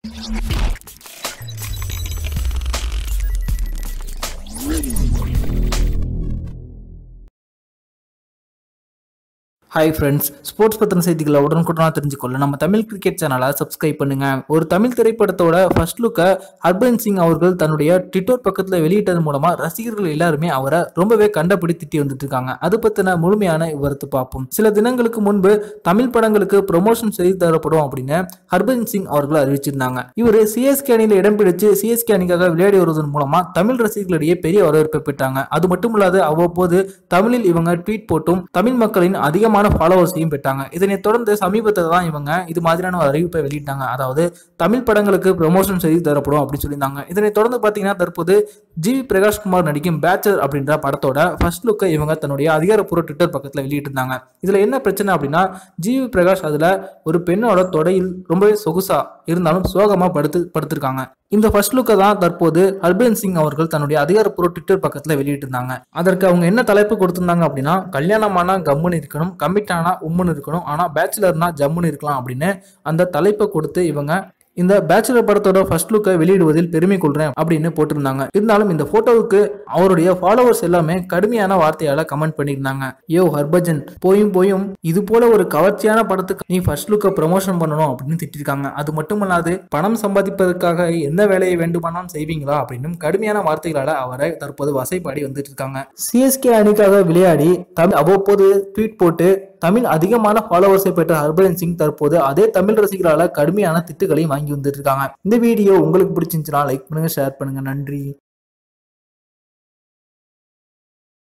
hi friends sports பத்தின செய்திகளை உடனுக்குடனாக தெரிஞ்சுக்கொள்ள நம்ம தமிழ் கிரிக்கெட் சேனலை சப்ஸ்கிரைப் பண்ணுங்க ஒரு தமிழ் திரைப்படத்தோட ஃபர்ஸ்ட் லுக்கை ஹர்பன் சிங் அவர்கள் தன்னுடைய ட்விட்டர் பக்கத்தில் வெளியிட்டது மூலமா ரசிகர்கள் எல்லாருமே அவரை ரொம்பவே கண்டபடி திட்டி வந்துட்டு இருக்காங்க அது பத்தின முழுமையான விவரத்தை பார்ப்போம் சில தினங்களுக்கு முன்பு தமிழ் படங்களுக்கு ப்ரொமோஷன் செய்து தரப்படும் அப்படின்னு ஹர்பன் சிங் அவர்கள் அறிவிச்சிருந்தாங்க இவர் சிஎஸ்கே அணியில் இடம் பிடிச்சு சிஎஸ்கே அணிக்காக விளையாடி வருவதன் மூலமா தமிழ் ரசிகர்களிடையே பெரிய வரவேற்பை பெற்றாங்க அது மட்டும் இல்லாது அவ்வப்போது தமிழில் இவங்க ட்வீட் போட்டும் தமிழ் மக்களின் அதிகமான ஃபாலோவர்ஸையும் பெற்றாங்க இதனைத் தொடர்ந்து சமீபத்தில் தான் இவங்க இது மாதிரியான ஒரு அறிவிப்பை வெளியிட்டாங்க அதாவது தமிழ் படங்களுக்கு ப்ரொமோஷன் செய்து தரப்படும் அப்படின்னு சொல்லியிருந்தாங்க இதனைத் தொடர்ந்து பார்த்தீங்கன்னா தற்போது ஜி வி பிரகாஷ்குமார் நடிக்கும் பேச்சர் அப்படின்ற படத்தோட ஃபர்ஸ்ட் லுக்கை இவங்க தன்னுடைய அதிகாரப்பூர்வ ட்விட்டர் பக்கத்தில் வெளியிட்டிருந்தாங்க இதில் என்ன பிரச்சனை அப்படின்னா ஜி வி பிரகாஷ் அதில் ஒரு பெண்ணோட தொடையில் ரொம்பவே சொகுசா இருந்தாலும் சோகமாக படுத்து படுத்திருக்காங்க இந்த ஃபர்ஸ்ட் லுக்கை தான் தற்போது ஹர்பன் சிங் அவர்கள் தன்னுடைய அதிகாரப்பூர்வ ட்விட்டர் பக்கத்தில் வெளியிட்டிருந்தாங்க அதற்கு அவங்க என்ன தலைப்பு கொடுத்திருந்தாங்க அப்படின்னா கல்யாணமானா கம்முன்னு இருக்கணும் கமிட் ஆனா உம்முன்னு இருக்கணும் ஆனால் பேச்சுலர்னா ஜம்முன்னு இருக்கலாம் அப்படின்னு அந்த தலைப்பை கொடுத்து இவங்க இந்த பேச்சுலர் படத்தோட ஃபர்ஸ்ட் லுக்கை வெளியிடுவதில் பெருமை கொள்றேன் அப்படின்னு போட்டிருந்தாங்க இருந்தாலும் இந்த போட்டோவுக்கு அவருடைய ஃபாலோவர்ஸ் எல்லாமே கடுமையான வார்த்தையால கமெண்ட் பண்ணியிருந்தாங்க யோ ஹர்பஜன் போயும் போயும் இது போல ஒரு கவர்ச்சியான படத்துக்கு நீ ஃபர்ஸ்ட் லுக்கை ப்ரமோஷன் பண்ணணும் அப்படின்னு திட்டிருக்காங்க அது மட்டும் இல்லாது பணம் சம்பாதிப்பதற்காக எந்த வேலையை வேண்டுமானாலும் செய்வீங்களா அப்படின்னு கடுமையான வார்த்தைகளால அவரை தற்போது வசைப்பாடி வந்துட்டு இருக்காங்க சிஎஸ்கே அணிக்காக விளையாடி தமிழ் அவ்வப்போது ட்வீட் போட்டு தமிழ் அதிகமான ஃபாலோவர்ஸை பெற்ற ஹர்பஜன் சிங் தற்போது அதே தமிழ் ரசிகர்களால் கடுமையான திட்டுகளையும் வாங்கி வந்துட்டு இருக்காங்க இந்த வீடியோ உங்களுக்கு பிடிச்சிருந்துச்சுன்னா லைக் பண்ணுங்க ஷேர் பண்ணுங்க நன்றி